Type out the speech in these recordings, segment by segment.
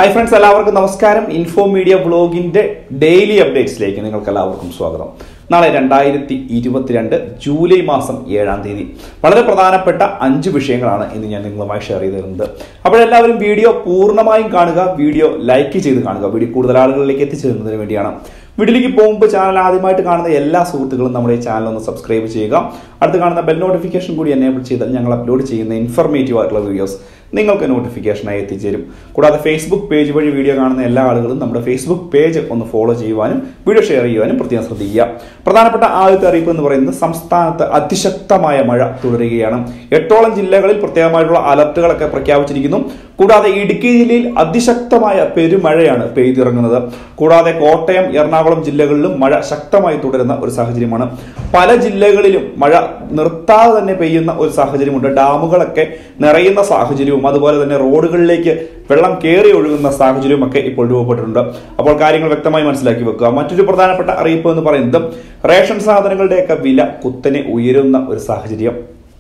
hi friends എല്ലാവർക്കും നമസ്കാരം info media ബ്ലോഗിന്റെ ഡെയിലി അപ്ഡേറ്റ്സിലേക്ക് നിങ്ങൾക്ക് എല്ലാവർക്കും സ്വാഗതം നാളെ രണ്ടായിരത്തി ഇരുപത്തിരണ്ട് ജൂലൈ മാസം ഏഴാം തീയതി വളരെ പ്രധാനപ്പെട്ട അഞ്ച് വിഷയങ്ങളാണ് ഇന്ന് ഞാൻ നിങ്ങളുമായി ഷെയർ ചെയ്ത് തരുന്നത് അപ്പോഴെല്ലാവരും വീഡിയോ പൂർണ്ണമായും കാണുക വീഡിയോ ലൈക്ക് ചെയ്ത് കാണുക വീഡിയോ കൂടുതൽ ആളുകളിലേക്ക് എത്തിച്ചേരുന്നതിന് വേണ്ടിയാണ് വീട്ടിലേക്ക് പോകുമ്പോൾ ചാനൽ ആദ്യമായിട്ട് കാണുന്ന എല്ലാ സുഹൃത്തുക്കളും നമ്മുടെ ഈ ചാനൽ ഒന്ന് സബ്സ്ക്രൈബ് ചെയ്യുക അടുത്ത് കാണുന്ന ബെൽ നോട്ടിഫിക്കേഷൻ കൂടി എനേബിൾ ചെയ്താൽ ഞങ്ങൾ അപ്ലോഡ് ചെയ്യുന്ന ഇൻഫർമേറ്റീവ് ആയിട്ടുള്ള വീഡിയോസ് നിങ്ങൾക്ക് നോട്ടിഫിക്കേഷനായി എത്തിച്ചേരും കൂടാതെ ഫേസ്ബുക്ക് പേജ് വഴി വീഡിയോ കാണുന്ന എല്ലാ ആളുകളും നമ്മുടെ ഫേസ്ബുക്ക് പേജ് ഒന്ന് ഫോളോ ചെയ്യുവാനും വീഡിയോ ഷെയർ ചെയ്യുവാനും പ്രത്യേകം ശ്രദ്ധിക്കുക പ്രധാനപ്പെട്ട ആദ്യത്തെ അറിയിപ്പ് എന്ന് പറയുന്നത് സംസ്ഥാനത്ത് അതിശക്തമായ മഴ തുടരുകയാണ് എട്ടോളം ജില്ലകളിൽ പ്രത്യേകമായിട്ടുള്ള അലർട്ടുകളൊക്കെ പ്രഖ്യാപിച്ചിരിക്കുന്നു കൂടാതെ ഇടുക്കി ജില്ലയിൽ അതിശക്തമായ പെരുമഴയാണ് പെയ്തിറങ്ങുന്നത് കൂടാതെ കോട്ടയം എറണാകുളം ജില്ലകളിലും മഴ ശക്തമായി തുടരുന്ന ഒരു സാഹചര്യമാണ് പല ജില്ലകളിലും മഴ നിർത്താതെ തന്നെ പെയ്യുന്ന ഒരു സാഹചര്യമുണ്ട് ഡാമുകളൊക്കെ നിറയുന്ന സാഹചര്യവും അതുപോലെ തന്നെ റോഡുകളിലേക്ക് വെള്ളം കയറി ഒഴുകുന്ന സാഹചര്യവും ഒക്കെ ഇപ്പോൾ രൂപപ്പെട്ടിട്ടുണ്ട് അപ്പോൾ കാര്യങ്ങൾ വ്യക്തമായി മനസ്സിലാക്കി വെക്കുക മറ്റൊരു പ്രധാനപ്പെട്ട അറിയിപ്പ് എന്ന് പറയുന്നത് റേഷൻ സാധനങ്ങളുടെയൊക്കെ വില കുത്തനെ ഉയരുന്ന ഒരു സാഹചര്യം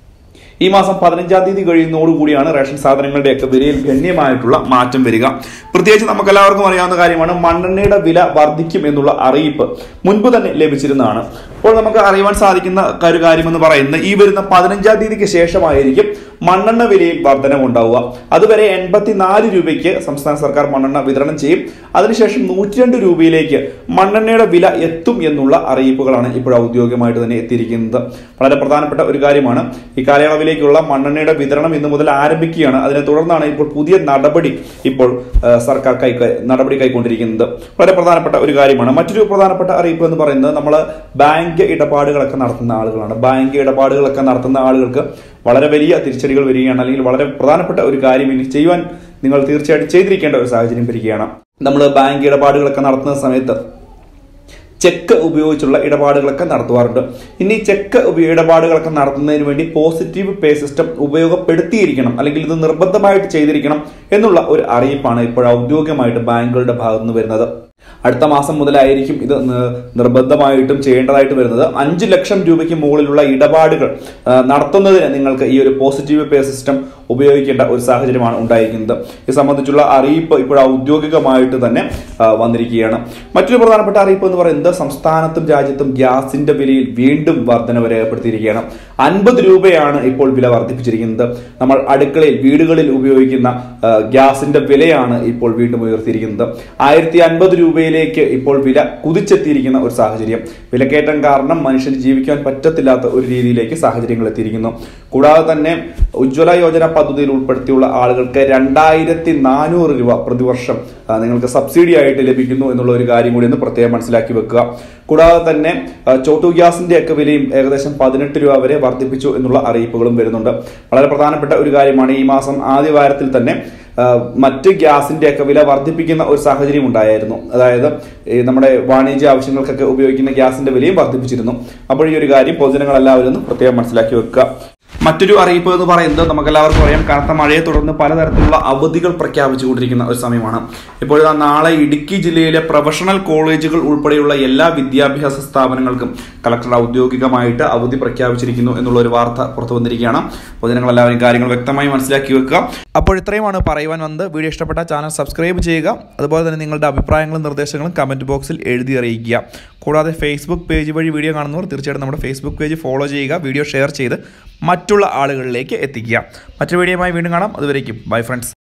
ഈ മാസം പതിനഞ്ചാം തീയതി കഴിയുന്നതോടുകൂടിയാണ് റേഷൻ സാധനങ്ങളുടെയൊക്കെ വിലയിൽ ഗണ്യമായിട്ടുള്ള മാറ്റം വരിക പ്രത്യേകിച്ച് നമുക്ക് എല്ലാവർക്കും അറിയാവുന്ന കാര്യമാണ് മണ്ണെണ്ണയുടെ വില വർദ്ധിക്കും എന്നുള്ള അറിയിപ്പ് മുൻപ് തന്നെ ലഭിച്ചിരുന്നതാണ് അപ്പോൾ നമുക്ക് അറിയുവാൻ സാധിക്കുന്ന ഒരു കാര്യമെന്ന് പറയുന്നത് ഈ വരുന്ന പതിനഞ്ചാം തീയതിക്ക് ശേഷമായിരിക്കും മണ്ണെണ്ണ വിലയിൽ വർധനവുണ്ടാവുക അതുവരെ എൺപത്തിനാല് രൂപയ്ക്ക് സംസ്ഥാന സർക്കാർ മണ്ണെണ്ണ വിതരണം ചെയ്യും അതിനുശേഷം നൂറ്റിരണ്ട് രൂപയിലേക്ക് മണ്ണെണ്ണയുടെ വില എത്തും എന്നുള്ള അറിയിപ്പുകളാണ് ഇപ്പോൾ ഔദ്യോഗികമായിട്ട് തന്നെ എത്തിയിരിക്കുന്നത് വളരെ പ്രധാനപ്പെട്ട ഒരു കാര്യമാണ് ഈ കാലയളവിലേക്കുള്ള മണ്ണെണ്ണയുടെ വിതരണം ഇന്നു മുതൽ ആരംഭിക്കുകയാണ് അതിനെ തുടർന്നാണ് ഇപ്പോൾ പുതിയ നടപടി ഇപ്പോൾ ആ, സർക്കാർ കൈ നടപടി കൈക്കൊണ്ടിരിക്കുന്നത് വളരെ പ്രധാനപ്പെട്ട ഒരു കാര്യമാണ് മറ്റൊരു പ്രധാനപ്പെട്ട അറിയിപ്പ് എന്ന് പറയുന്നത് നമ്മൾ ബാങ്ക് ഇടപാടുകളൊക്കെ നടത്തുന്ന ആളുകളാണ് ബാങ്ക് ഇടപാടുകളൊക്കെ നടത്തുന്ന ആളുകൾക്ക് വളരെ വലിയ തിരിച്ചടികൾ വരികയാണ് അല്ലെങ്കിൽ വളരെ പ്രധാനപ്പെട്ട ഒരു കാര്യം ഇനി ചെയ്യുവാൻ നിങ്ങൾ തീർച്ചയായിട്ടും ചെയ്തിരിക്കേണ്ട ഒരു സാഹചര്യം വരികയാണ് നമ്മൾ ബാങ്ക് ഇടപാടുകളൊക്കെ നടത്തുന്ന സമയത്ത് ചെക്ക് ഉപയോഗിച്ചുള്ള ഇടപാടുകളൊക്കെ നടത്തുവാറുണ്ട് ഇനി ചെക്ക് ഉപ- ഇടപാടുകളൊക്കെ നടത്തുന്നതിന് വേണ്ടി പോസിറ്റീവ് പേ സിസ്റ്റം ഉപയോഗപ്പെടുത്തിയിരിക്കണം അല്ലെങ്കിൽ ഇത് നിർബന്ധമായിട്ട് ചെയ്തിരിക്കണം എന്നുള്ള ഒരു അറിയിപ്പാണ് ഇപ്പോൾ ഔദ്യോഗികമായിട്ട് ബാങ്കുകളുടെ ഭാഗത്തു നിന്ന് വരുന്നത് അടുത്ത മാസം മുതലായിരിക്കും ഇത് ന- നിർബന്ധമായിട്ടും ചെയ്യേണ്ടതായിട്ട് വരുന്നത് അഞ്ച് ലക്ഷം രൂപയ്ക്ക് മുകളിലുള്ള ഇടപാടുകൾ ആ, നടത്തുന്നതിന് നിങ്ങൾക്ക് ഈ ഒരു പോസിറ്റീവ് പേ സിസ്റ്റം ഉപയോഗിക്കേണ്ട ഒരു സാഹചര്യമാണ് ഉണ്ടായിരിക്കുന്നത് ഇത് സംബന്ധിച്ചുള്ള അറിയിപ്പ് ഇപ്പോൾ ഔദ്യോഗികമായിട്ട് തന്നെ ആ, വന്നിരിക്കുകയാണ് മറ്റൊരു പ്രധാനപ്പെട്ട അറിയിപ്പ് എന്ന് പറയുന്നത് സംസ്ഥാനത്തും രാജ്യത്തും ഗ്യാസിന്റെ വിലയിൽ വീണ്ടും വർധനവ് രേഖപ്പെടുത്തിയിരിക്കുകയാണ് അൻപത് രൂപയാണ് ഇപ്പോൾ വില വർദ്ധിപ്പിച്ചിരിക്കുന്നത് നമ്മൾ അടുക്കളയിൽ വീടുകളിൽ ഉപയോഗിക്കുന്ന ആ, ഗ്യാസിന്റെ വിലയാണ് ഇപ്പോൾ വീണ്ടും ഉയർത്തിയിരിക്കുന്നത് ആയിരത്തി അൻപത് രൂപയിലേക്ക് ഇപ്പോൾ വില കുതിച്ചെത്തിയിരിക്കുന്ന ഒരു സാഹചര്യം വിലക്കയറ്റം കാരണം മനുഷ്യന് ജീവിക്കാൻ പറ്റത്തില്ലാത്ത ഒരു രീതിയിലേക്ക് സാഹചര്യങ്ങൾ എത്തിയിരിക്കുന്നു കൂടാതെ തന്നെ ഉജ്ജ്വല യോജന പദ്ധതിയിൽ ഉൾപ്പെടുത്തിയുള്ള ആളുകൾക്ക് രണ്ടായിരത്തി നാനൂറ് രൂപ പ്രതിവർഷം ആ, നിങ്ങൾക്ക് സബ്സിഡി ആയിട്ട് ലഭിക്കുന്നു എന്നുള്ള ഒരു കാര്യം കൂടി ഒന്ന് പ്രത്യേകം മനസ്സിലാക്കി വെക്കുക കൂടാതെ തന്നെ ആ, ചോട്ടു ഗ്യാസിന്റെ ഒക്കെ വിലയും ഏകദേശം പതിനെട്ട് രൂപ വരെ വർദ്ധിപ്പിച്ചു എന്നുള്ള അറിയിപ്പുകളും വരുന്നുണ്ട് വളരെ പ്രധാനപ്പെട്ട ഒരു കാര്യമാണ് ഈ മാസം ആദ്യ വാരത്തിൽ തന്നെ ആ, മറ്റ് ഗ്യാസിന്റെ ഒക്കെ വില വർദ്ധിപ്പിക്കുന്ന ഒരു സാഹചര്യം ഉണ്ടായിരുന്നു അതായത് ഈ നമ്മുടെ വാണിജ്യ ആവശ്യങ്ങൾക്കൊക്കെ ഉപയോഗിക്കുന്ന ഗ്യാസിന്റെ വിലയും വർദ്ധിപ്പിച്ചിരുന്നു അപ്പോൾ ഈ ഒരു കാര്യം പൊതുജനങ്ങൾ എല്ലാവരും ഒന്ന് പ്രത്യേകം മനസ്സിലാക്കി വെക്കുക മറ്റൊരു അറിയിപ്പ് എന്ന് പറയുന്നത് നമുക്ക് എല്ലാവർക്കും അറിയാം കനത്ത മഴയെ തുടർന്ന് പലതരത്തിലുള്ള അവധികൾ പ്രഖ്യാപിച്ചുകൊണ്ടിരിക്കുന്ന ഒരു സമയമാണ് ഇപ്പോൾ ഇതാ നാളെ ഇടുക്കി ജില്ലയിലെ പ്രൊഫഷണൽ കോളേജുകൾ ഉൾപ്പെടെയുള്ള എല്ലാ വിദ്യാഭ്യാസ സ്ഥാപനങ്ങൾക്കും കളക്ടർ ഔദ്യോഗികമായിട്ട് അവധി പ്രഖ്യാപിച്ചിരിക്കുന്നു എന്നുള്ള ഒരു വാർത്ത പുറത്തു വന്നിരിക്കുകയാണ് പൊതുജനങ്ങൾ എല്ലാവരും കാര്യങ്ങൾ വ്യക്തമായി മനസ്സിലാക്കി വെക്കുക അപ്പോൾ ഇത്രയുമാണ് പറയുവാൻ വന്നത് വീഡിയോ ഇഷ്ടപ്പെട്ട ചാനൽ സബ്സ്ക്രൈബ് ചെയ്യുക അതുപോലെ തന്നെ നിങ്ങളുടെ അഭിപ്രായങ്ങളും നിർദ്ദേശങ്ങളും കമൻറ്റ് ബോക്സിൽ എഴുതി അറിയിക്കുക കൂടാതെ ഫേസ്ബുക്ക് പേജ് വഴി വീഡിയോ കാണുന്നവർ തീർച്ചയായിട്ടും നമ്മുടെ ഫേസ്ബുക്ക് പേജ് ഫോളോ ചെയ്യുക വീഡിയോ ഷെയർ ചെയ്ത് മറ്റുള്ള ആളുകളിലേക്ക് എത്തിക്കുക മറ്റൊരു വീഡിയോയുമായി വീണ്ടും കാണാം അതുവരേക്കും ബൈ ഫ്രണ്ട്സ്